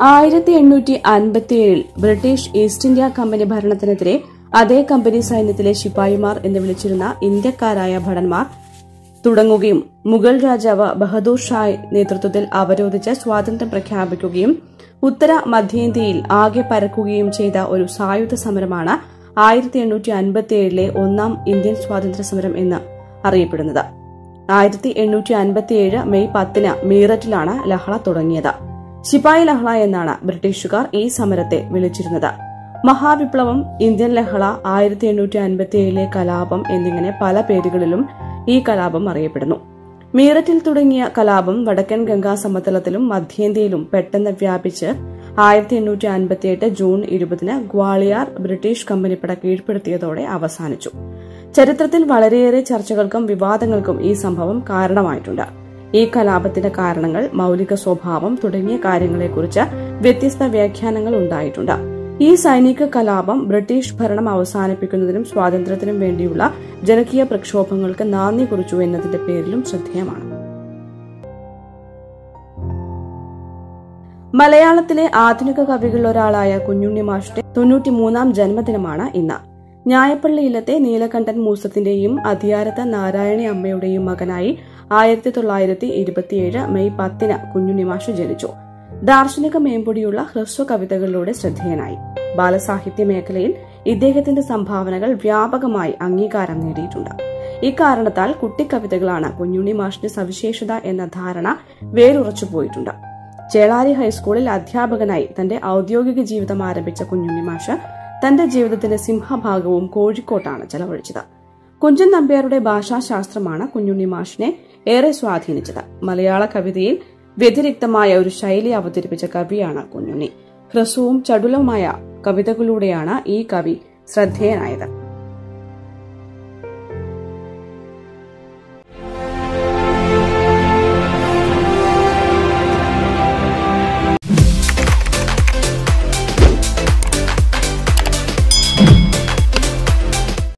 ആയിരത്തി എണ്ണൂറ്റി അൻപത്തിയേഴിൽ ബ്രിട്ടീഷ് ഈസ്റ്റ് ഇന്ത്യ കമ്പനി ഭരണത്തിനെതിരെ അതേ കമ്പനി സൈന്യത്തിലെ ശിപായിമാർ എന്ന് വിളിച്ചിരുന്ന ഇന്ത്യക്കാരായ ഭടന്മാർ തുടങ്ങുകയും മുഗൾ രാജാവ് ബഹദൂർ ഷായ് നേതൃത്വത്തിൽ അവരോധിച്ച് സ്വാതന്ത്ര്യം പ്രഖ്യാപിക്കുകയും ഉത്തര മധ്യേന്ത്യയിൽ ആകെ പരക്കുകയും ചെയ്ത ഒരു സായുധ സമരമാണ് ആയിരത്തി എണ്ണൂറ്റി അൻപത്തിയേഴിലെ ഒന്നാം ഇന്ത്യൻ സ്വാതന്ത്ര്യ സമരം എന്ന് അറിയപ്പെടുന്നത് ആയിരത്തി എണ്ണൂറ്റി അൻപത്തിയേഴ് മെയ് പത്തിന് മീററ്റിലാണ് ലഹള തുടങ്ങിയത് ശിപായി ലഹള എന്നാണ് ബ്രിട്ടീഷുകാർ ഈ സമരത്തെ വിളിച്ചിരുന്നത് മഹാവിപ്ലവം ഇന്ത്യൻ ലഹള ആയിരത്തി എണ്ണൂറ്റി അൻപത്തിയേഴിലെ കലാപം എന്നിങ്ങനെ പല പേരുകളിലും ഈ കലാപം അറിയപ്പെടുന്നു മീററ്റിൽ തുടങ്ങിയ കലാപം വടക്കൻ ഗംഗാ സമതലത്തിലും മധ്യേന്ത്യയിലും പെട്ടെന്ന് വ്യാപിച്ച് ആയിരത്തി എണ്ണൂറ്റി അൻപത്തിയെട്ട് ജൂൺ ഇരുപതിന് ഗ്വാളിയാർ ബ്രിട്ടീഷ് കമ്പനിപ്പട കീഴ്പ്പെടുത്തിയതോടെ അവസാനിച്ചു ചരിത്രത്തിൽ വളരെയേറെ ചർച്ചകൾക്കും വിവാദങ്ങൾക്കും ഈ സംഭവം കാരണമായിട്ടുണ്ട് ഈ കലാപത്തിന്റെ കാരണങ്ങൾ മൌലിക സ്വഭാവം തുടങ്ങിയ കാര്യങ്ങളെക്കുറിച്ച് വ്യത്യസ്ത വ്യാഖ്യാനങ്ങൾ ഉണ്ടായിട്ടുണ്ട് ഈ സൈനിക കലാപം ബ്രിട്ടീഷ് ഭരണം അവസാനിപ്പിക്കുന്നതിനും സ്വാതന്ത്ര്യത്തിനും വേണ്ടിയുള്ള ജനകീയ പ്രക്ഷോഭങ്ങൾക്ക് നാന്ദി കുറിച്ചു എന്നതിന്റെ പേരിലും ശ്രദ്ധേയമാണ് മലയാളത്തിലെ ആധുനിക കവികളിലൊരാളായ കുഞ്ഞുണ്ണി മാഷിന്റെ തൊണ്ണൂറ്റിമൂന്നാം ജന്മദിനമാണ് ഇന്ന് ഞായപ്പള്ളിയിലത്തെ നീലകണ്ഠൻ മൂസത്തിന്റെയും അധികാരത്ത് നാരായണി അമ്മയുടെയും മകനായി ആയിരത്തി തൊള്ളായിരത്തി ഇരുപത്തിയേഴ് മെയ് പത്തിന് കുഞ്ഞുണ്ണി മാഷ് ജനിച്ചു ദാർശനിക മേമ്പൊടിയുള്ള ഹ്രസ്വ കവിതകളിലൂടെ ശ്രദ്ധേയനായി ബാലസാഹിത്യ മേഖലയിൽ ഇദ്ദേഹത്തിന്റെ സംഭാവനകൾ വ്യാപകമായി അംഗീകാരം നേടിയിട്ടുണ്ട് ഇക്കാരണത്താൽ കുട്ടിക്കവിതകളാണ് കുഞ്ഞുണ്ണി മാഷിന്റെ സവിശേഷത എന്ന ധാരണ വേരുറച്ചു പോയിട്ടുണ്ട് ചേളാരി ഹൈസ്കൂളിൽ അധ്യാപകനായി തന്റെ ഔദ്യോഗിക ജീവിതം ആരംഭിച്ച കുഞ്ഞുണ്ണി മാഷ് തന്റെ ജീവിതത്തിന്റെ സിംഹഭാഗവും കോഴിക്കോട്ടാണ് ചെലവഴിച്ചത് കുഞ്ചൻ നമ്പ്യാരുടെ ഭാഷാശാസ്ത്രമാണ് കുഞ്ഞുണ്ണി മാഷിനെ ഏറെ സ്വാധീനിച്ചത് മലയാള കവിതയിൽ വ്യതിരിക്തമായ ഒരു ശൈലി അവതരിപ്പിച്ച കവിയാണ് കുഞ്ഞുണ്ണി ഹ്രസ്വവും ചടുലവുമായ കവിതകളിലൂടെയാണ് ഈ കവി ശ്രദ്ധേയനായത്